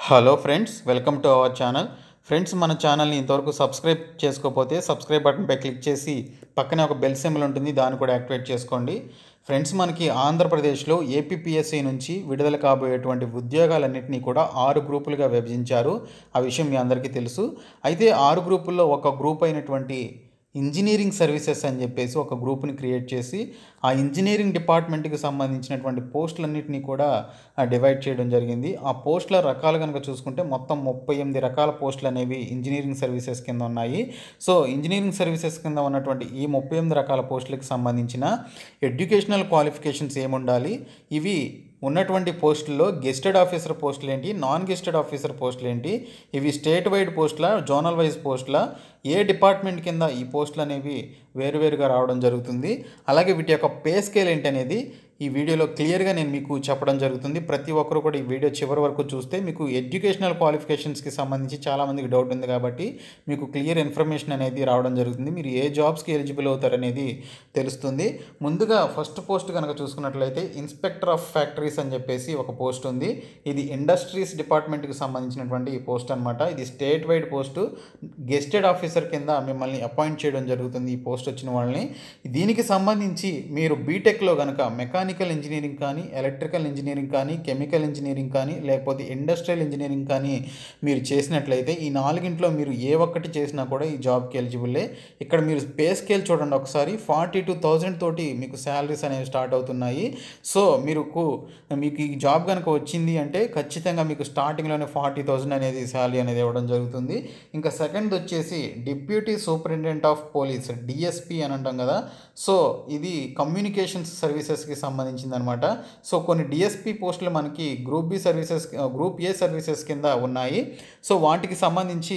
hello friends welcome to our channel friends మన ఛానల్ని ఇంతవరకు సబ్స్క్రైబ్ చేసుకోకపోతే సబ్స్క్రైబ్ బటన్పై క్లిక్ చేసి పక్కనే ఒక బెల్ సింబల్ ఉంటుంది దాన్ని కూడా యాక్టివేట్ చేసుకోండి ఫ్రెండ్స్ మనకి ఆంధ్రప్రదేశ్లో ఏపీపీఎస్సీ నుంచి విడుదల కాబోయేటువంటి ఉద్యోగాలన్నింటినీ కూడా ఆరు గ్రూపులుగా విభజించారు ఆ విషయం మీ అందరికీ తెలుసు అయితే ఆరు గ్రూపుల్లో ఒక గ్రూప్ అయినటువంటి ఇంజనీరింగ్ సర్వీసెస్ అని చెప్పేసి ఒక గ్రూప్ని క్రియేట్ చేసి ఆ ఇంజనీరింగ్ డిపార్ట్మెంట్కి సంబంధించినటువంటి పోస్టులన్నింటినీ కూడా డివైడ్ చేయడం జరిగింది ఆ పోస్టుల రకాలు కనుక చూసుకుంటే మొత్తం ముప్పై ఎనిమిది రకాల పోస్టులు అనేవి ఇంజనీరింగ్ సర్వీసెస్ కింద ఉన్నాయి సో ఇంజనీరింగ్ సర్వీసెస్ కింద ఉన్నటువంటి ఈ ముప్పై ఎనిమిది రకాల పోస్టులకు సంబంధించిన ఎడ్యుకేషనల్ క్వాలిఫికేషన్స్ ఏముండాలి ఇవి ఉన్నటువంటి పోస్టుల్లో గెస్టెడ్ ఆఫీసర్ పోస్టులు ఏంటి నాన్ గెస్టెడ్ ఆఫీసర్ పోస్టులు ఏంటి ఇవి స్టేట్ వైడ్ పోస్టుల జోనల్ వైజ్ పోస్టుల ఏ డిపార్ట్మెంట్ కింద ఈ పోస్టులు అనేవి వేరువేరుగా రావడం జరుగుతుంది అలాగే వీటి యొక్క పే స్కేల్ ఏంటి అనేది ఈ వీడియోలో క్లియర్గా నేను మీకు చెప్పడం జరుగుతుంది ప్రతి ఒక్కరు కూడా ఈ వీడియో చివరి వరకు చూస్తే మీకు ఎడ్యుకేషనల్ క్వాలిఫికేషన్స్కి సంబంధించి చాలామందికి డౌట్ ఉంది కాబట్టి మీకు క్లియర్ ఇన్ఫర్మేషన్ అనేది రావడం జరుగుతుంది మీరు ఏ జాబ్స్కి ఎలిజిబుల్ అవుతారనేది తెలుస్తుంది ముందుగా ఫస్ట్ పోస్ట్ కనుక చూసుకున్నట్లయితే ఇన్స్పెక్టర్ ఆఫ్ ఫ్యాక్టరీస్ అని చెప్పేసి ఒక పోస్ట్ ఉంది ఇది ఇండస్ట్రీస్ డిపార్ట్మెంట్కి సంబంధించినటువంటి పోస్ట్ అనమాట ఇది state wide post gazetted officer కింద మిమ్మల్ని అపాయింట్ చేయడం జరుగుతుంది ఈ పోస్ట్ వచ్చిన వాళ్ళని దీనికి సంబంధించి మీరు బీటెక్లో కనుక మెకానికల్ ఇంజనీరింగ్ కానీ ఎలక్ట్రికల్ ఇంజనీరింగ్ కానీ కెమికల్ ఇంజనీరింగ్ కానీ లేకపోతే ఇండస్ట్రియల్ ఇంజనీరింగ్ కానీ మీరు చేసినట్లయితే ఈ నాలుగింట్లో మీరు ఏ ఒక్కటి చేసినా కూడా ఈ జాబ్కి ఎలిజిబుల్లే ఇక్కడ మీరు పే స్కేల్ చూడండి ఒకసారి ఫార్టీ టూ థౌజండ్ తోటి మీకు శాలరీస్ అనేవి స్టార్ట్ అవుతున్నాయి సో మీరు మీకు ఈ జాబ్ కనుక వచ్చింది అంటే ఖచ్చితంగా మీకు స్టార్టింగ్లోనే ఫార్టీ థౌజండ్ అనేది శాలరీ అనేది ఇవ్వడం జరుగుతుంది ఇంకా సెకండ్ వచ్చేసి deputy superintendent of police DSP అని అంటాం కదా సో ఇది కమ్యూనికేషన్స్ సర్వీసెస్కి సంబంధించింది అనమాట సో కొన్ని డిఎస్పి పోస్టులు మనకి group B services group A services కింద ఉన్నాయి సో వాటికి సంబంధించి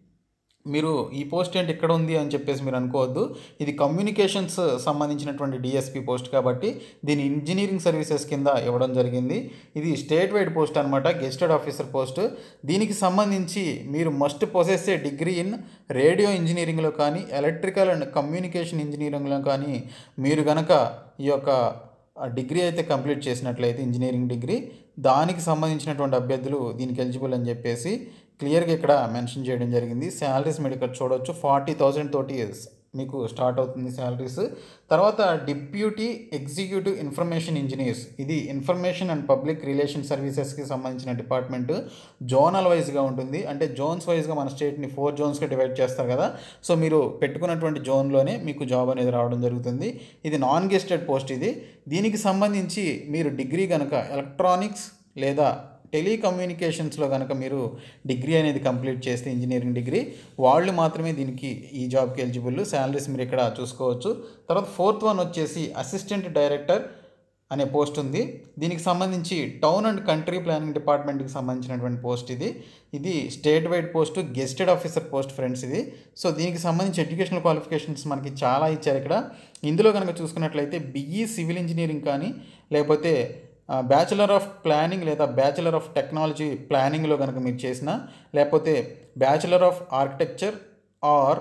మీరు ఈ పోస్ట్ ఏంటి ఇక్కడ ఉంది అని చెప్పేసి మీరు అనుకోవద్దు ఇది కమ్యూనికేషన్స్ సంబంధించినటువంటి డిఎస్పి పోస్ట్ కాబట్టి దీని ఇంజనీరింగ్ సర్వీసెస్ కింద ఇవ్వడం జరిగింది ఇది స్టేట్ వైడ్ పోస్ట్ అనమాట గెస్టెడ్ ఆఫీసర్ పోస్ట్ దీనికి సంబంధించి మీరు must possess a degree in radio ఇంజనీరింగ్లో కానీ ఎలక్ట్రికల్ అండ్ కమ్యూనికేషన్ ఇంజనీరింగ్లో కానీ మీరు గనక ఈ యొక్క డిగ్రీ అయితే కంప్లీట్ చేసినట్లయితే ఇంజనీరింగ్ డిగ్రీ దానికి సంబంధించినటువంటి అభ్యర్థులు దీనికి ఎలిజిబుల్ అని చెప్పేసి క్లియర్గా ఇక్కడ మెన్షన్ చేయడం జరిగింది శాలరీస్ మీరు ఇక్కడ చూడవచ్చు ఫార్టీ థౌజండ్ తోటి మీకు స్టార్ట్ అవుతుంది శాలరీస్ తర్వాత డిప్యూటీ ఎగ్జిక్యూటివ్ ఇన్ఫర్మేషన్ ఇంజనీర్స్ ఇది ఇన్ఫర్మేషన్ అండ్ పబ్లిక్ రిలేషన్ సర్వీసెస్కి సంబంధించిన డిపార్ట్మెంట్ జోనల్ వైజ్గా ఉంటుంది అంటే జోన్స్ వైజ్గా మన స్టేట్ని ఫోర్ జోన్స్గా డివైడ్ చేస్తారు కదా సో మీరు పెట్టుకున్నటువంటి జోన్లోనే మీకు జాబ్ అనేది రావడం జరుగుతుంది ఇది నాన్ గెస్టెడ్ పోస్ట్ ఇది దీనికి సంబంధించి మీరు డిగ్రీ కనుక ఎలక్ట్రానిక్స్ లేదా టెలికమ్యూనికేషన్స్లో కనుక మీరు డిగ్రీ అనేది కంప్లీట్ చేస్తే ఇంజనీరింగ్ డిగ్రీ వాళ్ళు మాత్రమే దీనికి ఈ జాబ్కి ఎలిజిబుల్ శాలరీస్ మీరు ఇక్కడ చూసుకోవచ్చు తర్వాత ఫోర్త్ వన్ వచ్చేసి అసిస్టెంట్ డైరెక్టర్ అనే పోస్ట్ ఉంది దీనికి సంబంధించి టౌన్ అండ్ కంట్రీ ప్లానింగ్ డిపార్ట్మెంట్కి సంబంధించినటువంటి పోస్ట్ ఇది ఇది state wide post gazetted officer post friends ఇది సో దీనికి సంబంధించి ఎడ్యుకేషనల్ క్వాలిఫికేషన్స్ మనకి చాలా ఇచ్చారు ఇక్కడ ఇందులో కనుక చూసుకున్నట్లయితే బిఈ సివిల్ ఇంజనీరింగ్ కానీ లేకపోతే బ్యాచిలర్ ఆఫ్ ప్లానింగ్ లేదా బ్యాచిలర్ ఆఫ్ టెక్నాలజీ ప్లానింగ్లో కనుక మీరు చేసిన లేకపోతే bachelor of architecture or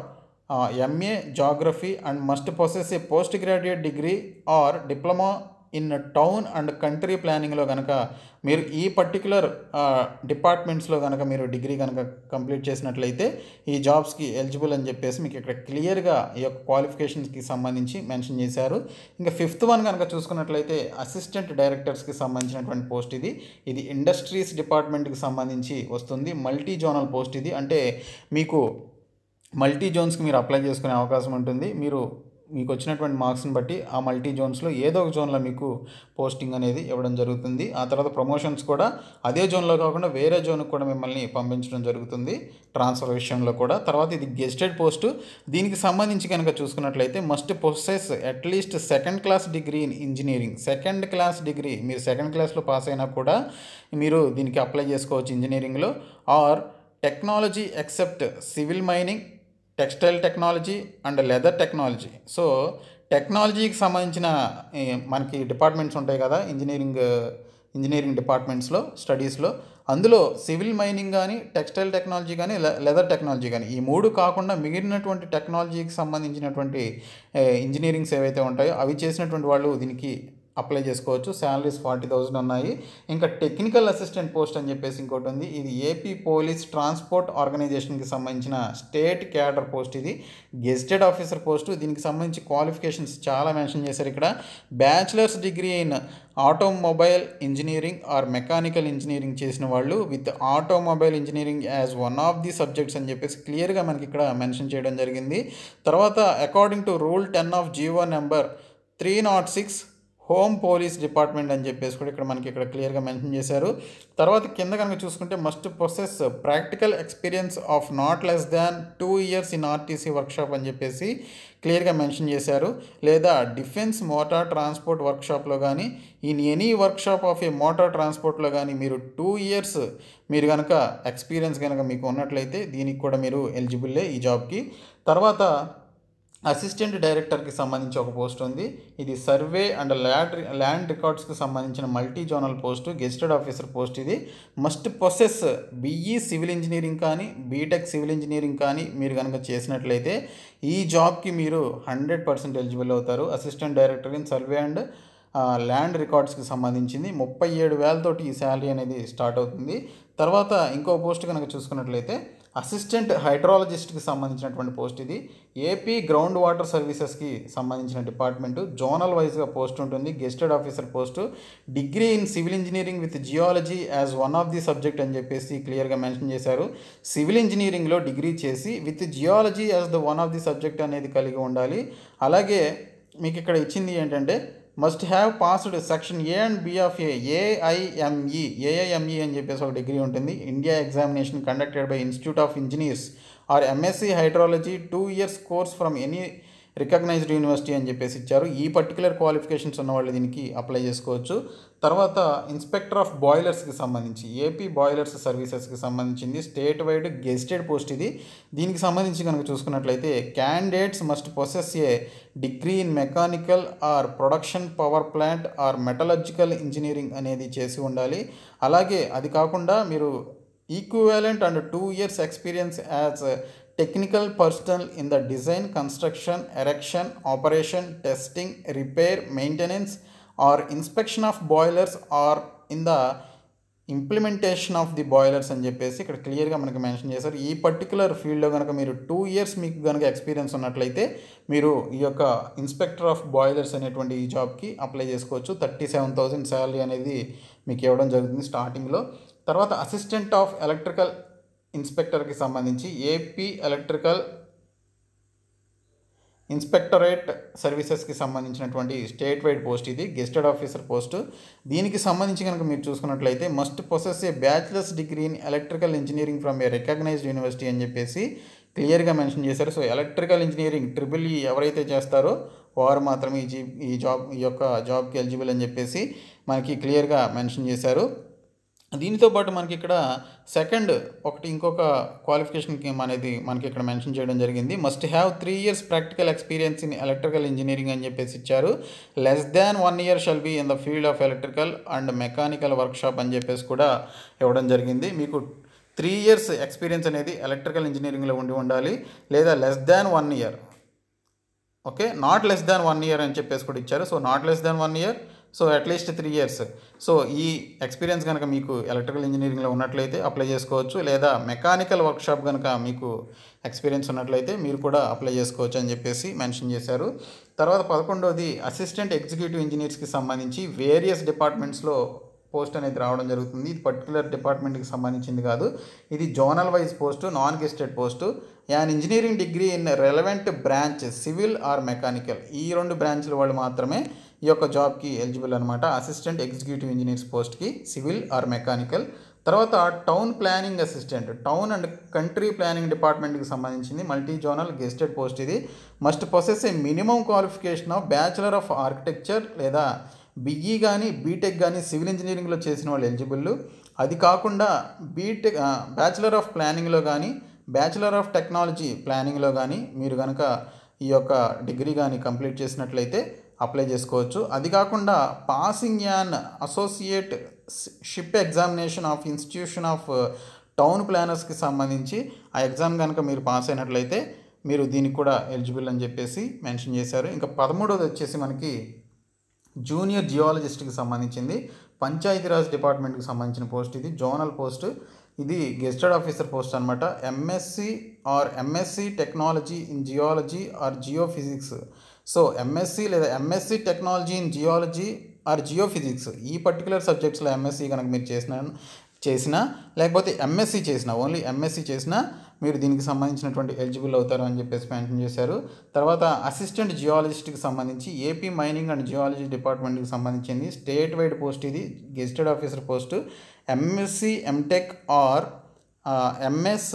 MA geography and must possess a post graduate degree or diploma in town and country ప్లానింగ్లో కనుక మీరు ఈ పర్టికులర్ డిపార్ట్మెంట్స్లో కనుక మీరు డిగ్రీ కనుక కంప్లీట్ చేసినట్లయితే ఈ జాబ్స్కి ఎలిజిబుల్ అని చెప్పేసి మీకు ఇక్కడ క్లియర్గా ఈ యొక్క క్వాలిఫికేషన్స్కి సంబంధించి మెన్షన్ చేశారు ఇంకా ఫిఫ్త్ వన్ కనుక చూసుకున్నట్లయితే అసిస్టెంట్ డైరెక్టర్స్కి సంబంధించినటువంటి పోస్ట్ ఇది ఇది ఇండస్ట్రీస్ డిపార్ట్మెంట్కి సంబంధించి వస్తుంది మల్టీ జోనల్ పోస్ట్ ఇది అంటే మీకు మల్టీ జోన్స్కి మీరు అప్లై చేసుకునే అవకాశం ఉంటుంది మీరు మీకు వచ్చినటువంటి మార్క్స్ని బట్టి ఆ మల్టీ జోన్స్లో ఏదో ఒక జోన్లో మీకు పోస్టింగ్ అనేది ఇవ్వడం జరుగుతుంది ఆ తర్వాత ప్రమోషన్స్ కూడా అదే జోన్లో కాకుండా వేరే జోన్కి కూడా మిమ్మల్ని పంపించడం జరుగుతుంది ట్రాన్స్ఫర్ విషయంలో కూడా తర్వాత ఇది గెస్టెడ్ పోస్టు దీనికి సంబంధించి కనుక చూసుకున్నట్లయితే must possess at least second class degree in engineering second class degree మీరు సెకండ్ క్లాస్లో పాస్ అయినా కూడా మీరు దీనికి అప్లై చేసుకోవచ్చు ఇంజనీరింగ్లో or technology except civil mining textile technology and leather technology so టెక్నాలజీకి సంబంధించిన మనకి డిపార్ట్మెంట్స్ ఉంటాయి కదా ఇంజనీరింగ్ ఇంజనీరింగ్ డిపార్ట్మెంట్స్లో స్టడీస్లో అందులో సివిల్ మైనింగ్ కానీ టెక్స్టైల్ టెక్నాలజీ కానీ లెదర్ టెక్నాలజీ కానీ ఈ మూడు కాకుండా మిగిలినటువంటి టెక్నాలజీకి సంబంధించినటువంటి ఇంజనీరింగ్స్ ఏవైతే ఉంటాయో అవి చేసినటువంటి వాళ్ళు దీనికి అప్లై చేసుకోవచ్చు శాలరీస్ ఫార్టీ థౌజండ్ ఉన్నాయి ఇంకా టెక్నికల్ అసిస్టెంట్ పోస్ట్ అని చెప్పేసి ఇంకోటి ఉంది ఇది ఏపీ పోలీస్ ట్రాన్స్పోర్ట్ ఆర్గనైజేషన్కి సంబంధించిన స్టేట్ క్యాడర్ పోస్ట్ ఇది గెస్టెడ్ ఆఫీసర్ పోస్ట్ దీనికి సంబంధించి క్వాలిఫికేషన్స్ చాలా మెన్షన్ చేశారు ఇక్కడ bachelors degree in automobile engineering or mechanical engineering చేసిన వాళ్ళు with automobile engineering as one of the subjects అని చెప్పేసి క్లియర్గా మనకి ఇక్కడ మెన్షన్ చేయడం జరిగింది తర్వాత according to rule ten of GO number three nought six home police department అని చెప్పేసి కూడా ఇక్కడ మనకి ఇక్కడ క్లియర్గా మెన్షన్ చేశారు తర్వాత కింద కనుక చూసుకుంటే must process practical experience of not less than two years in RTC workshop అని చెప్పేసి క్లియర్గా మెన్షన్ చేశారు లేదా డిఫెన్స్ మోటార్ ట్రాన్స్పోర్ట్ వర్క్షాప్లో కానీ in any workshop of a motor ట్రాన్స్పోర్ట్లో కానీ మీరు టూ ఇయర్స్ మీరు కనుక ఎక్స్పీరియన్స్ కనుక మీకు ఉన్నట్లయితే దీనికి కూడా మీరు ఎలిజిబుల్లే ఈ జాబ్కి తర్వాత అసిస్టెంట్ డైరెక్టర్కి సంబంధించి ఒక పోస్ట్ ఉంది ఇది సర్వే అండ్ ల్యాండ్ ల్యాండ్ రికార్డ్స్కి సంబంధించిన multi zonal post gazetted officer post ఇది must process BE civil engineering కానీ బీటెక్ సివిల్ ఇంజనీరింగ్ కానీ మీరు కనుక చేసినట్లయితే ఈ జాబ్కి మీరు హండ్రెడ్ పర్సెంట్ ఎలిజిబుల్ అవుతారు assistant director in survey and land రికార్డ్స్కి సంబంధించింది ముప్పై ఏడు వేలతోటి ఈ శాలరీ అనేది స్టార్ట్ అవుతుంది తర్వాత ఇంకో పోస్ట్ కనుక చూసుకున్నట్లయితే అసిస్టెంట్ హైడ్రాలజిస్ట్కి సంబంధించినటువంటి పోస్ట్ ఇది ఏపీ గ్రౌండ్ వాటర్ సర్వీసెస్కి సంబంధించిన డిపార్ట్మెంట్ జోనల్ వైజ్గా పోస్ట్ ఉంటుంది gazetted officer post degree in civil engineering with geology as one of the subject అని చెప్పేసి క్లియర్గా మెన్షన్ చేశారు సివిల్ ఇంజనీరింగ్లో డిగ్రీ చేసి with geology as the one of the subject అనేది కలిగి ఉండాలి అలాగే మీకు ఇక్కడ ఇచ్చింది ఏంటంటే must have passed section A and B of a AIME AIME అని చెప్పేసి ఒక డిగ్రీ ఉంటుంది India examination conducted by institute of engineers or MSc hydrology two years course from any recognised university అని చెప్పేసి ఇచ్చారు ఈ పర్టికులర్ క్వాలిఫికేషన్స్ ఉన్న వాళ్ళు దీనికి అప్లై చేసుకోవచ్చు తర్వాత ఇన్స్పెక్టర్ ఆఫ్ బాయిలర్స్కి సంబంధించి ఏపీ బాయిలర్స్ సర్వీసెస్కి సంబంధించింది స్టేట్ వైడ్ గెస్టెడ్ పోస్ట్ ఇది దీనికి సంబంధించి కనుక చూసుకున్నట్లయితే candidates must possess a degree in mechanical or production power plant or metallurgical engineering అనేది చేసి ఉండాలి అలాగే అది కాకుండా మీరు equivalent and two years experience as technical personnel in the design construction erection operation testing repair maintenance or inspection of boilers or in the implementation of the boilers అని చెప్పేసి ఇక్కడ క్లియర్గా మనకి మెన్షన్ చేశారు ఈ పర్టికులర్ ఫీల్డ్లో కనుక మీరు టూ ఇయర్స్ మీకు కనుక ఎక్స్పీరియన్స్ ఉన్నట్లయితే మీరు ఈ యొక్క ఇన్స్పెక్టర్ ఆఫ్ బాయిలర్స్ అనేటువంటి ఈ జాబ్కి అప్లై చేసుకోవచ్చు థర్టీ సెవెన్ థౌసండ్ శాలరీ అనేది మీకు ఇవ్వడం జరుగుతుంది స్టార్టింగ్లో తర్వాత అసిస్టెంట్ ఆఫ్ ఎలక్ట్రికల్ ఇన్స్పెక్టర్కి సంబంధించి ఏపీ ఎలక్ట్రికల్ ఇన్స్పెక్టరేట్ సర్వీసెస్కి సంబంధించినటువంటి స్టేట్ వైడ్ పోస్ట్ ఇది గెస్టెడ్ ఆఫీసర్ పోస్ట్ దీనికి సంబంధించి కనుక మీరు చూసుకున్నట్లయితే must process a bachelors degree in electrical engineering from a recognised university అని చెప్పేసి క్లియర్గా మెన్షన్ చేశారు so electrical engineering triple E ఎవరైతే చేస్తారో వారు మాత్రమే ఈ జీ ఈ జాబ్ ఈ యొక్క జాబ్కి ఎలిజిబుల్ అని చెప్పేసి మనకి క్లియర్గా మెన్షన్ చేశారు దీనితో పాటు మనకి ఇక్కడ సెకండ్ ఒకటి ఇంకొక క్వాలిఫికేషన్కి అనేది మనకి ఇక్కడ మెన్షన్ చేయడం జరిగింది must have three years practical experience in electrical engineering అని చెప్పేసి ఇచ్చారు less than one year shall be in the field of electrical and mechanical workshop అని చెప్పేసి కూడా ఇవ్వడం జరిగింది మీకు త్రీ ఇయర్స్ ఎక్స్పీరియన్స్ అనేది ఎలక్ట్రికల్ ఇంజనీరింగ్లో ఉండి ఉండాలి లేదా less than one year okay not less than one year అని చెప్పేసి కూడా ఇచ్చారు so not less than one year so at least three years so ఈ ఎక్స్పీరియన్స్ కనుక మీకు ఎలక్ట్రికల్ ఇంజనీరింగ్లో ఉన్నట్లయితే అప్లై చేసుకోవచ్చు లేదా మెకానికల్ వర్క్షాప్ కనుక మీకు ఎక్స్పీరియన్స్ ఉన్నట్లయితే మీరు కూడా అప్లై చేసుకోవచ్చు అని చెప్పేసి మెన్షన్ చేశారు తర్వాత పదకొండవది అసిస్టెంట్ ఎగ్జిక్యూటివ్ ఇంజనీర్స్కి సంబంధించి వేరియస్ డిపార్ట్మెంట్స్లో పోస్ట్ అనేది రావడం జరుగుతుంది ఇది పర్టికులర్ డిపార్ట్మెంట్కి సంబంధించింది కాదు ఇది zonal wise post non gazetted post an engineering degree in relevant branch civil or mechanical ఈ రెండు బ్రాంచ్ల వాళ్ళు మాత్రమే ఈ యొక్క జాబ్కి ఎలిజిబుల్ అనమాట అసిస్టెంట్ ఎగ్జిక్యూటివ్ ఇంజనీర్స్ పోస్ట్కి సివిల్ ఆర్ మెకానికల్ తర్వాత town planning assistant town and country planning డిపార్ట్మెంట్కి సంబంధించింది మల్టీ జోనల్ గెస్టెడ్ పోస్ట్ ఇది must process a minimum qualification of bachelor of architecture లేదా బిఈ కానీ బీటెక్ కానీ సివిల్ ఇంజనీరింగ్లో చేసిన వాళ్ళు ఎలిజిబుల్ అది కాకుండా బీటెక్ బ్యాచులర్ ఆఫ్ ప్లానింగ్లో కానీ బ్యాచులర్ ఆఫ్ టెక్నాలజీ ప్లానింగ్లో కానీ మీరు కనుక ఈ యొక్క డిగ్రీ కానీ కంప్లీట్ చేసినట్లయితే అప్లై చేసుకోవచ్చు అది కాకుండా passing an associateship examination of institution of town ప్లానర్స్కి సంబంధించి ఆ ఎగ్జామ్ కనుక మీరు పాస్ అయినట్లయితే మీరు దీనికి కూడా ఎలిజిబుల్ అని చెప్పేసి మెన్షన్ చేశారు ఇంకా పదమూడవది వచ్చేసి మనకి జూనియర్ జియాలజిస్ట్కి సంబంధించింది పంచాయతీరాజ్ డిపార్ట్మెంట్కి సంబంధించిన పోస్ట్ ఇది జోనల్ పోస్ట్ ఇది గెస్టెడ్ ఆఫీసర్ పోస్ట్ అనమాట MSc or MSc technology in geology or geophysics so MSc లేదా MSc technology in geology or geophysics ఈ పర్టికులర్ సబ్జెక్ట్స్లో ఎంఎస్సి కనుక మీరు చేసిన చేసినా లేకపోతే ఎంఎస్సి చేసిన ఓన్లీ ఎంఎస్సి చేసినా మీరు దీనికి సంబంధించినటువంటి ఎలిజిబుల్ అవుతారు అని చెప్పేసి మెన్షన్ చేశారు తర్వాత అసిస్టెంట్ జియాలజిస్ట్కి సంబంధించి ఏపీ మైనింగ్ అండ్ జియాలజీ డిపార్ట్మెంట్కి సంబంధించింది స్టేట్ వైడ్ పోస్ట్ ఇది gazetted officer post MSc MTech or MS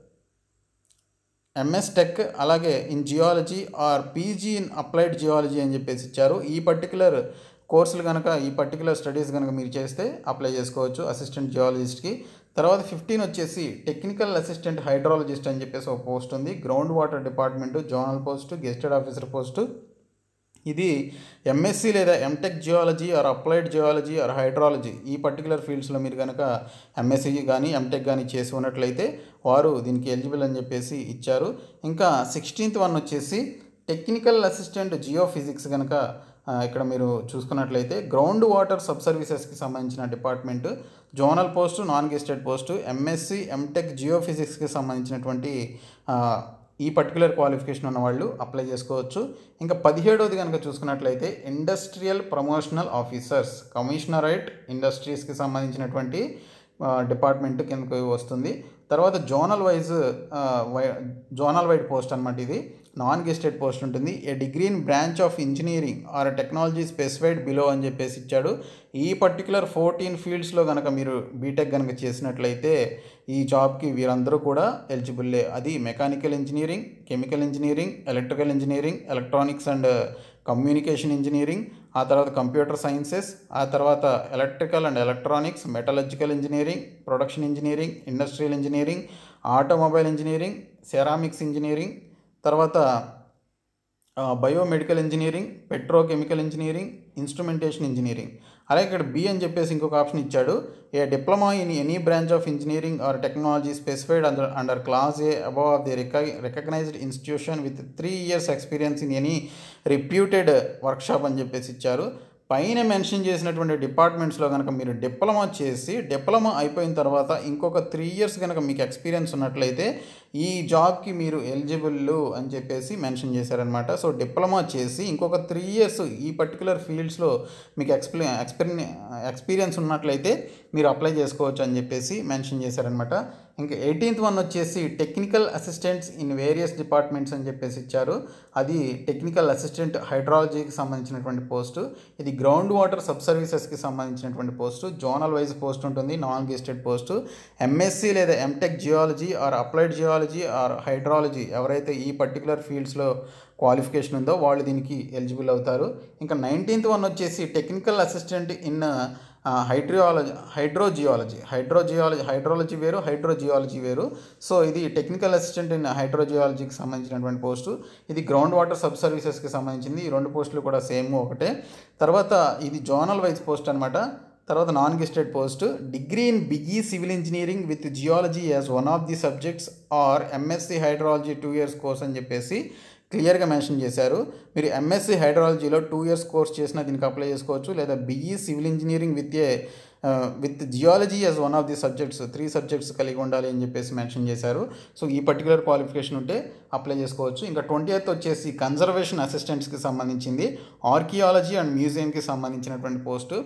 MS tech అలాగే in geology or PG in applied geology అని చెప్పేసి ఇచ్చారు ఈ పర్టికులర్ కోర్సులు కనుక ఈ పర్టికులర్ స్టడీస్ కనుక మీరు చేస్తే అప్లై చేసుకోవచ్చు అసిస్టెంట్ జియాలజిస్ట్కి తర్వాత ఫిఫ్టీన్ వచ్చేసి టెక్నికల్ అసిస్టెంట్ హైడ్రాలజిస్ట్ అని చెప్పేసి ఒక పోస్ట్ ఉంది ground water department zonal post gazetted officer post ఇది ఎంఎస్సి లేదా MTech geology or applied geology or hydrology ఈ పర్టికులర్ ఫీల్డ్స్లో మీరు కనుక ఎంఎస్సి కానీ ఎంటెక్ కానీ చేసి ఉన్నట్లయితే వారు దీనికి ఎలిజిబుల్ అని చెప్పేసి ఇచ్చారు ఇంకా సిక్స్టీన్త్ వన్ వచ్చేసి టెక్నికల్ అసిస్టెంట్ జియో ఫిజిక్స్ కనుక ఆ, ఇక్కడ మీరు చూసుకున్నట్లయితే గ్రౌండ్ వాటర్ సబ్ సర్వీసెస్కి సంబంధించిన department zonal post non gazetted post MSc MTech geo ఫిజిక్స్కి సంబంధించినటువంటి ఆ, ఈ పర్టికులర్ క్వాలిఫికేషన్ ఉన్న వాళ్ళు అప్లై చేసుకోవచ్చు ఇంకా పదిహేడోది కనుక చూసుకున్నట్లయితే ఇండస్ట్రియల్ ప్రమోషనల్ ఆఫీసర్స్ కమిషనరేట్ ఇండస్ట్రీస్కి సంబంధించినటువంటి ఆ, డిపార్ట్మెంట్ కిందకి వస్తుంది తర్వాత జోనల్ వైజ్ ఆ, వై జోనల్ వైడ్ పోస్ట్ అనమాట ఇది నాన్ గెస్టెడ్ పోస్ట్ ఉంటుంది a degree in branch of engineering or technology specified below అని చెప్పేసి ఇచ్చాడు ఈ పర్టికులర్ ఫోర్టీన్ ఫీల్డ్స్లో కనుక మీరు బీటెక్ కనుక చేసినట్లయితే ఈ జాబ్కి వీరందరూ కూడా ఎలిజిబుల్లే అది mechanical engineering chemical engineering electrical engineering electronics and communication engineering ఆ తర్వాత కంప్యూటర్ సైన్సెస్ ఆ తర్వాత electrical and electronics metallurgical engineering production engineering industrial engineering automobile engineering ceramics engineering తర్వాత biomedical engineering petrochemical engineering instrumentation engineering అలాగే ఇక్కడ B అని చెప్పేసి ఇంకొక ఆప్షన్ ఇచ్చాడు a diploma in any branch of engineering or technology specified under under class A above of the recognized institution with three years experience in any reputed workshop అని చెప్పేసి ఇచ్చారు పైన మెన్షన్ చేసినటువంటి డిపార్ట్మెంట్స్లో కనుక మీరు డిప్లొమా చేసి డిప్లొమా అయిపోయిన తర్వాత ఇంకొక త్రీ ఇయర్స్ కనుక మీకు ఎక్స్పీరియన్స్ ఉన్నట్లయితే ఈ జాబ్కి మీరు ఎలిజిబుల్ అని చెప్పేసి మెన్షన్ చేశారనమాట సో డిప్లొమా చేసి ఇంకొక త్రీ ఇయర్స్ ఈ పర్టికులర్ ఫీల్డ్స్లో మీకు ఎక్స్ప్లె ఎక్స్పీరియన్ ఎక్స్పీరియన్స్ ఉన్నట్లయితే మీరు అప్లై చేసుకోవచ్చు అని చెప్పేసి మెన్షన్ చేశారనమాట ఇంకా ఎయిటీన్త్ వన్ వచ్చేసి technical assistants in various departments అని చెప్పేసి ఇచ్చారు అది టెక్నికల్ అసిస్టెంట్ హైడ్రాలజీకి సంబంధించినటువంటి పోస్టు ఇది గ్రౌండ్ వాటర్ సబ్ సర్వీసెస్కి సంబంధించినటువంటి పోస్టు జోనల్ వైజ్ పోస్ట్ ఉంటుంది నాన్ గెస్టెడ్ పోస్టు ఎంఎస్సి లేదా MTech geology or applied geology or hydrology ఎవరైతే ఈ పర్టికులర్ ఫీల్డ్స్లో క్వాలిఫికేషన్ ఉందో వాళ్ళు దీనికి ఎలిజిబుల్ అవుతారు ఇంకా నైన్టీన్త్ వన్ వచ్చేసి technical assistant in hydrology hydrogeology hydrogeology hydrology వేరు హైడ్రోజియాలజీ వేరు సో ఇది టెక్నికల్ అసిస్టెంట్ ఇన్ హైడ్రోజియాలజీకి సంబంధించినటువంటి పోస్టు ఇది గ్రౌండ్ వాటర్ సబ్ సర్వీసెస్కి సంబంధించింది ఈ రెండు పోస్టులు కూడా సేమ్ ఒకటే తర్వాత ఇది జోనల్ వైజ్ పోస్ట్ అనమాట తర్వాత non gazetted post degree in BE civil engineering with geology as one of the subjects or MSc hydrology two years course అని చెప్పేసి క్లియర్గా మెన్షన్ చేశారు మీరు ఎంఎస్సి హైడ్రాలజీలో టూ ఇయర్స్ కోర్స్ చేసినా దీనికి అప్లై చేసుకోవచ్చు లేదా BE civil engineering with a with geology as one of the subjects three subjects కలిగి ఉండాలి అని చెప్పేసి మెన్షన్ చేశారు సో ఈ పర్టికులర్ క్వాలిఫికేషన్ ఉంటే అప్లై చేసుకోవచ్చు ఇంకా ట్వంటీ ఎయిత్ వచ్చేసి కన్జర్వేషన్ అసిస్టెంట్స్కి సంబంధించింది ఆర్కియాలజీ అండ్ మ్యూజియంకి సంబంధించినటువంటి పోస్టు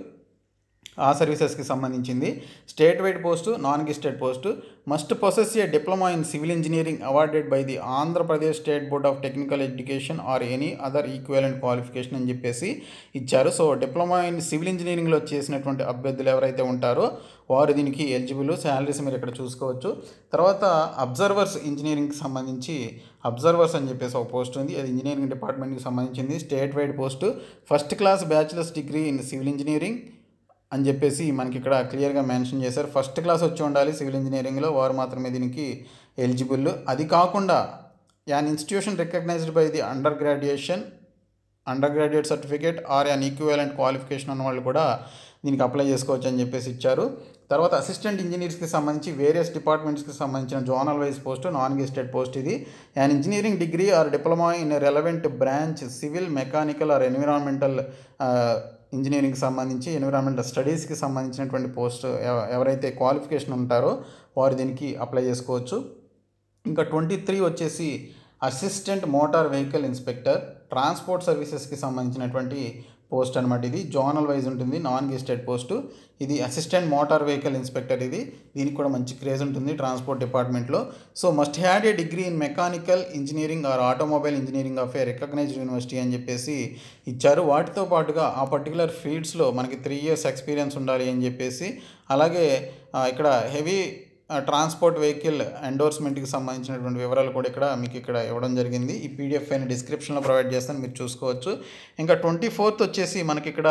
ఆ సర్వీసెస్కి సంబంధించింది state wide post non gazetted post must possess a diploma in civil engineering awarded by the Andhra Pradesh state board of technical education or any other equivalent qualification అని చెప్పేసి ఇచ్చారు సో డిప్లొమా ఇన్ సివిల్ ఇంజనీరింగ్లో చేసినటువంటి అభ్యర్థులు ఎవరైతే ఉంటారో వారు దీనికి ఎలిజిబుల్ శాలరీస్ మీరు ఇక్కడ చూసుకోవచ్చు తర్వాత అబ్జర్వర్స్ ఇంజనీరింగ్కి సంబంధించి అబ్జర్వర్స్ అని చెప్పేసి ఒక పోస్ట్ ఉంది అది ఇంజనీరింగ్ డిపార్ట్మెంట్కి సంబంధించింది state wide post first class bachelors degree in civil engineering అని చెప్పేసి మనకి ఇక్కడ క్లియర్గా మెన్షన్ చేశారు ఫస్ట్ క్లాస్ వచ్చి ఉండాలి సివిల్ ఇంజనీరింగ్లో వారు మాత్రమే దీనికి ఎలిజిబుల్ అది కాకుండా an institution recognized by the under graduation under graduate certificate or an equivalent qualification ఉన్న వాళ్ళు కూడా దీనికి అప్లై చేసుకోవచ్చు అని చెప్పేసి ఇచ్చారు తర్వాత అసిస్టెంట్ ఇంజనీర్స్కి సంబంధించి వేరియస్ డిపార్ట్మెంట్స్కి సంబంధించిన zonal wise post non gazetted post ఇది and engineering degree or diploma in relevant branch civil mechanical or environmental ఇంజనీరింగ్కి సంబంధించి ఎన్విరాన్మెంటల్ స్టడీస్కి సంబంధించినటువంటి పోస్ట్ ఎవ- ఎవరైతే క్వాలిఫికేషన్ ఉంటారో వారు దీనికి అప్లై చేసుకోవచ్చు ఇంకా ట్వంటీ త్రీ వచ్చేసి assistant motor vehicle inspector transport సర్వీసెస్కి సంబంధించినటువంటి పోస్ట్ అనమాట ఇది జోనల్ వైజ్ ఉంటుంది నాన్ గెస్టెడ్ పోస్టు ఇది అసిస్టెంట్ మోటార్ వెహికల్ ఇన్స్పెక్టర్ ఇది దీనికి కూడా మంచి క్రేజ్ ఉంటుంది ట్రాన్స్పోర్ట్ డిపార్ట్మెంట్లో so must had a degree in mechanical engineering or automobile engineering of a recognised university అని చెప్పేసి ఇచ్చారు వాటితో పాటుగా ఆ పర్టికులర్ ఫీల్డ్స్లో మనకి త్రీ ఇయర్స్ ఎక్స్పీరియన్స్ ఉండాలి అని చెప్పేసి అలాగే ఆ, ఇక్కడ హెవీ ట్రాన్స్పోర్ట్ వెహికల్ ఎండోర్స్మెంట్కి సంబంధించినటువంటి వివరాలు కూడా ఇక్కడ మీకు ఇక్కడ ఇవ్వడం జరిగింది ఈ పీడిఎఫ్ అయిన డిస్క్రిప్షన్లో ప్రొవైడ్ చేస్తాను మీరు చూసుకోవచ్చు ఇంకా ట్వంటీ ఫోర్త్ వచ్చేసి మనకి ఇక్కడ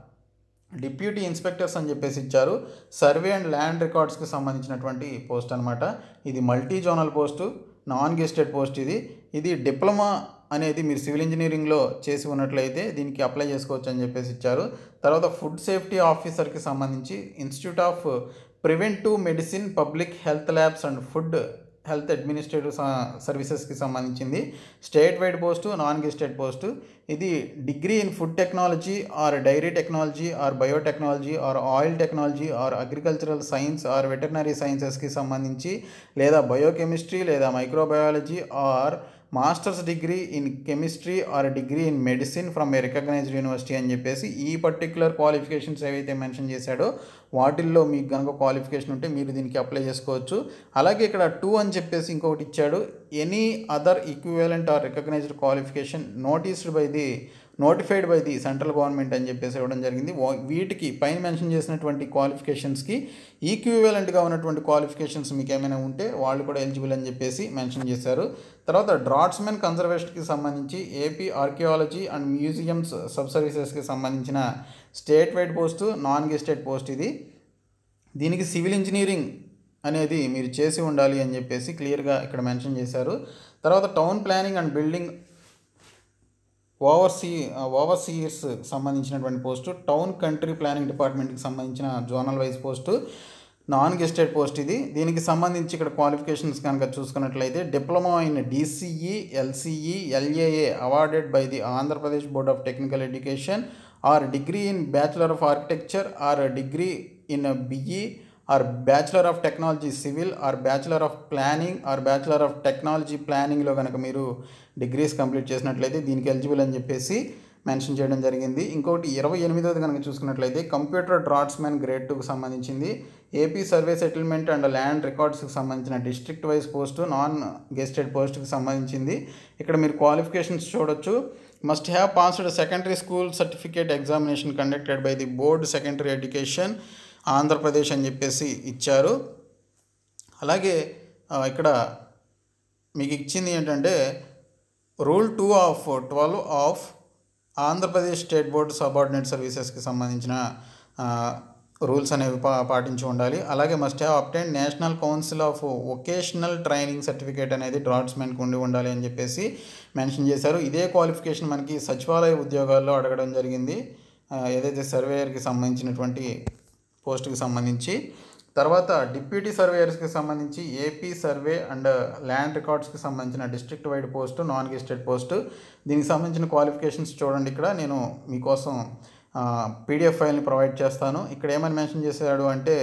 డిప్యూటీ ఇన్స్పెక్టర్స్ అని చెప్పేసి ఇచ్చారు సర్వే అండ్ ల్యాండ్ రికార్డ్స్కి సంబంధించినటువంటి పోస్ట్ అనమాట ఇది multi zonal post non gazetted post ఇది ఇది డిప్లొమా అనేది మీరు సివిల్ ఇంజనీరింగ్లో చేసి ఉన్నట్లయితే దీనికి అప్లై చేసుకోవచ్చు అని చెప్పేసి ఇచ్చారు తర్వాత ఫుడ్ సేఫ్టీ ఆఫీసర్కి సంబంధించి institute of preventive medicine public health labs and food health administrative సర్వీసెస్కి సంబంధించింది state wide post non gazetted post ఇది degree in food technology or dairy technology or biotechnology or oil technology or agricultural science or veterinary సైన్సెస్కి సంబంధించి లేదా biochemistry లేదా microbiology or masters degree in chemistry or degree in medicine from a recognised university అని చెప్పేసి ఈ particular qualifications ఏవైతే mention చేశాడో వాటిల్లో మీకు కనుక క్వాలిఫికేషన్ ఉంటే మీరు దీనికి అప్లై చేసుకోవచ్చు అలాగే ఇక్కడ టూ అని చెప్పేసి ఇంకొకటి ఇచ్చాడు any other equivalent or recognized qualification noticed by the notified by the central government అని చెప్పేసి ఇవ్వడం జరిగింది వా- వీటికి పైన మెన్షన్ చేసినటువంటి క్వాలిఫికేషన్స్కి ఈక్వివలెంట్గా ఉన్నటువంటి క్వాలిఫికేషన్స్ మీకు ఏమైనా ఉంటే వాళ్ళు కూడా ఎలిజిబుల్ అని చెప్పేసి మెన్షన్ చేశారు తర్వాత డ్రాట్స్మెన్ కన్జర్వేషన్కి సంబంధించి AP archaeology and museums sub సర్వీసెస్కి సంబంధించిన state wide post non gazetted post ఇది దీనికి సివిల్ ఇంజనీరింగ్ అనేది మీరు చేసి ఉండాలి అని చెప్పేసి క్లియర్గా ఇక్కడ మెన్షన్ చేశారు తర్వాత town planning and building oversee overseers సంబంధించినటువంటి పోస్టు టౌన్ కంట్రీ ప్లానింగ్ డిపార్ట్మెంట్కి సంబంధించిన zonal wise post non gazetted post ఇది దీనికి సంబంధించి ఇక్కడ క్వాలిఫికేషన్స్ కనుక చూసుకున్నట్లయితే diploma in DCE LCE LAA awarded by the Andhra Pradesh board of technical education or degree in bachelor of architecture or degree in BE or bachelor of technology civil or bachelor of planning or bachelor of technology ప్లానింగ్లో కనుక మీరు degrees complete చేసినట్లయితే దీనికి eligible అని చెప్పేసి mention చేయడం జరిగింది ఇంకొకటి ఇరవై ఎనిమిదవది కనుక చూసుకున్నట్లయితే కంప్యూటర్ డ్రాట్స్మెన్ గ్రేడ్ టూకి సంబంధించింది AP survey settlement and land రికార్డ్స్కి సంబంధించిన district wise post non gazetted పోస్ట్కి సంబంధించింది ఇక్కడ మీరు క్వాలిఫికేషన్స్ చూడొచ్చు must have passed secondary school certificate examination conducted by the board secondary education Andhra Pradesh అని చెప్పేసి ఇచ్చారు అలాగే ఆ, ఇక్కడ మీకు ఇచ్చింది ఏంటంటే rule two of twelve of Andhra Pradesh state board subordinate సర్వీసెస్కి సంబంధించిన రూల్స్ అనేవి పా పాటించి ఉండాలి అలాగే must have obtain national council of vocational training certificate అనేది డ్రాట్స్మెన్కి ఉండి ఉండాలి అని చెప్పేసి మెన్షన్ చేశారు ఇదే క్వాలిఫికేషన్ మనకి సచివాలయ ఉద్యోగాల్లో అడగడం జరిగింది ఆ, ఏదైతే సర్వేయర్కి సంబంధించినటువంటి పోస్ట్కి సంబంధించి తర్వాత డిప్యూటీ సర్వేయర్స్కి సంబంధించి ఏపీ సర్వే అండ్ ల్యాండ్ రికార్డ్స్కి సంబంధించిన district wide post non gazetted post దీనికి సంబంధించిన క్వాలిఫికేషన్స్ చూడండి ఇక్కడ నేను మీకోసం పీడిఎఫ్ ఫైల్ని ప్రొవైడ్ చేస్తాను ఇక్కడ ఏమని మెన్షన్ చేశాడు అంటే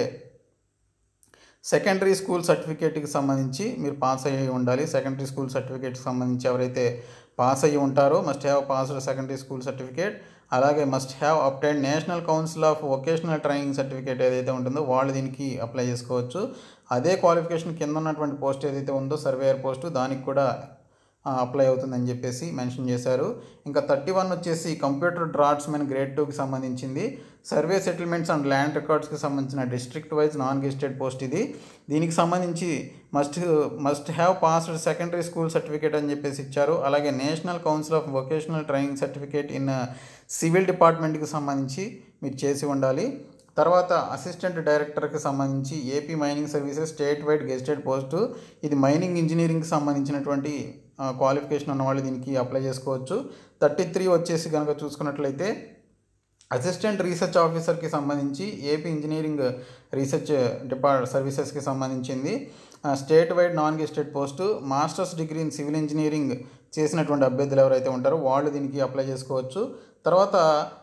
సెకండరీ స్కూల్ సర్టిఫికేట్కి సంబంధించి మీరు పాస్ అయ్యి ఉండాలి సెకండరీ స్కూల్ సర్టిఫికేట్కి సంబంధించి ఎవరైతే పాస్ అయ్యి ఉంటారో must have passed secondary school certificate అలాగే must have obtain national council of vocational training certificate ఏదైతే ఉంటుందో వాళ్ళు దీనికి అప్లై చేసుకోవచ్చు అదే క్వాలిఫికేషన్ కింద ఉన్నటువంటి పోస్ట్ ఏదైతే ఉందో సర్వేయర్ పోస్టు దానికి కూడా అప్లై అవుతుందని చెప్పేసి మెన్షన్ చేశారు ఇంకా థర్టీ వన్ వచ్చేసి కంప్యూటర్ డ్రాట్స్మెన్ గ్రేడ్ టూకి సంబంధించింది సర్వే సెటిల్మెంట్స్ అండ్ ల్యాండ్ రికార్డ్స్కి సంబంధించిన district wise non gazetted post ఇది దీనికి సంబంధించి must must have passed secondary school certificate అని చెప్పేసి ఇచ్చారు అలాగే national council of vocational training certificate in civil డిపార్ట్మెంట్కి సంబంధించి మీరు చేసి ఉండాలి తర్వాత అసిస్టెంట్ డైరెక్టర్కి సంబంధించి AP mining services state wide gazetted post ఇది మైనింగ్ ఇంజనీరింగ్కి సంబంధించినటువంటి క్వాలిఫికేషన్ ఉన్న వాళ్ళు దీనికి అప్లై చేసుకోవచ్చు థర్టీ త్రీ వచ్చేసి కనుక చూసుకున్నట్లయితే అసిస్టెంట్ రీసెర్చ్ ఆఫీసర్కి సంబంధించి ఏపీ ఇంజనీరింగ్ రీసెర్చ్ డిపార్ట్ సర్వీసెస్కి సంబంధించింది state wide non gazetted post masters degree in civil engineering చేసినటువంటి అభ్యర్థులు ఎవరైతే ఉంటారో వాళ్ళు దీనికి అప్లై చేసుకోవచ్చు తర్వాత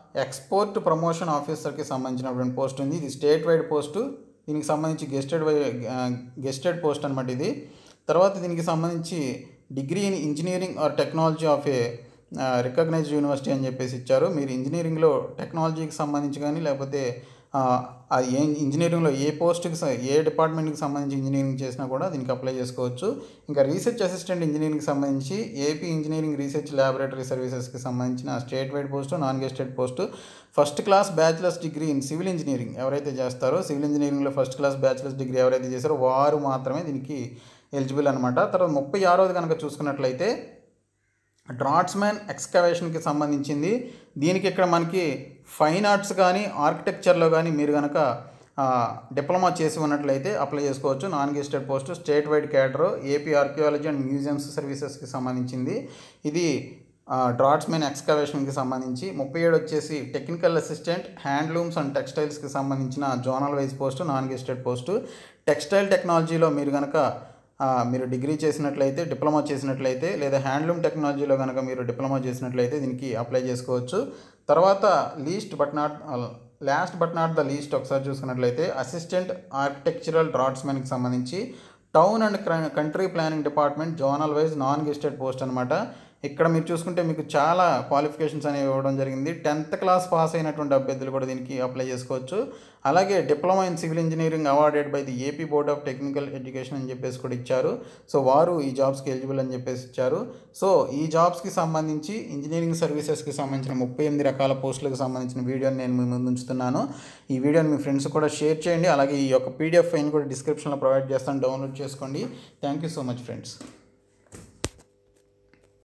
ఎక్స్పోర్ట్ ప్రమోషన్ ఆఫీసర్కి సంబంధించినటువంటి పోస్ట్ ఉంది ఇది స్టేట్ వైడ్ పోస్టు దీనికి సంబంధించి గెస్టెడ్ వై గెస్టెడ్ పోస్ట్ అనమాట ఇది తర్వాత దీనికి సంబంధించి degree in engineering or technology of a recognised university అని చెప్పేసి ఇచ్చారు మీరు ఇంజనీరింగ్లో టెక్నాలజీకి సంబంధించి కానీ లేకపోతే ఆ, ఆ ఏ ఇంజనీరింగ్లో ఏ పోస్ట్కి స- ఏ డిపార్ట్మెంట్కి సంబంధించి ఇంజనీరింగ్ చేసినా కూడా దీనికి అప్లై చేసుకోవచ్చు ఇంకా రీసెర్చ్ అసిస్టెంట్ ఇంజనీరింగ్కి సంబంధించి ఏపీ ఇంజనీరింగ్ రీసెర్చ్ ల్యాబొరేటరీ సర్వీసెస్కి సంబంధించిన state wide post non gazetted post first class bachelors degree in civil engineering ఎవరైతే చేస్తారో సివిల్ ఇంజనీరింగ్లో ఫస్ట్ క్లాస్ బ్యాచిలర్స్ డిగ్రీ ఎవరైతే చేశారో వారు మాత్రమే దీనికి ఎలిజిబుల్ అనమాట తర్వాత ముప్పై ఆరోది కనుక చూసుకున్నట్లయితే డ్రాట్స్మెన్ ఎక్స్కవేషన్కి సంబంధించింది దీనికి ఇక్కడ మనకి ఫైన్ ఆర్ట్స్ కానీ ఆర్కిటెక్చర్లో కానీ మీరు కనుక డిప్లొమా చేసి ఉన్నట్లయితే అప్లై చేసుకోవచ్చు non gazetted post state wide cadre AP archaeology and museums సర్వీసెస్కి సంబంధించింది ఇది డ్రాట్స్మెన్ ఎక్స్కవేషన్కి సంబంధించి ముప్పై ఏడు వచ్చేసి టెక్నికల్ అసిస్టెంట్ హ్యాండ్లూమ్స్ అండ్ టెక్స్టైల్స్కి సంబంధించిన zonal wise post non gazetted post textile టెక్నాలజీలో మీరు కనుక ఆ, మీరు డిగ్రీ చేసినట్లయితే డిప్లొమా చేసినట్లయితే లేదా హ్యాండ్లూమ్ టెక్నాలజీలో కనుక మీరు డిప్లొమా చేసినట్లయితే దీనికి అప్లై చేసుకోవచ్చు తర్వాత least but not last but not the least ఒకసారి చూసుకున్నట్లయితే అసిస్టెంట్ ఆర్కిటెక్చరల్ డ్రాట్స్మెన్కి సంబంధించి town and country planning department zonal wise non gazetted post అనమాట ఇక్కడ మీరు చూసుకుంటే మీకు చాలా క్వాలిఫికేషన్స్ అనేవి ఇవ్వడం జరిగింది టెన్త్ క్లాస్ పాస్ అయినటువంటి అభ్యర్థులు కూడా దీనికి అప్లై చేసుకోవచ్చు అలాగే diploma in civil engineering awarded by the AP board of technical education అని చెప్పేసి కూడా ఇచ్చారు సో వారు ఈ జాబ్స్కి ఎలిజిబుల్ అని చెప్పేసి ఇచ్చారు సో ఈ జాబ్స్కి సంబంధించి ఇంజనీరింగ్ సర్వీసెస్కి సంబంధించిన ముప్పై ఎనిమిది రకాల పోస్టులకు సంబంధించిన వీడియోని నేను మీ ముందు ఉంచుతున్నాను ఈ వీడియోని మీ ఫ్రెండ్స్ కూడా షేర్ చేయండి అలాగే ఈ యొక్క పీడిఎఫ్ ఫైన్ కూడా డిస్క్రిప్షన్లో ప్రొవైడ్ చేస్తాను డౌన్లోడ్ చేసుకోండి thank you so much friends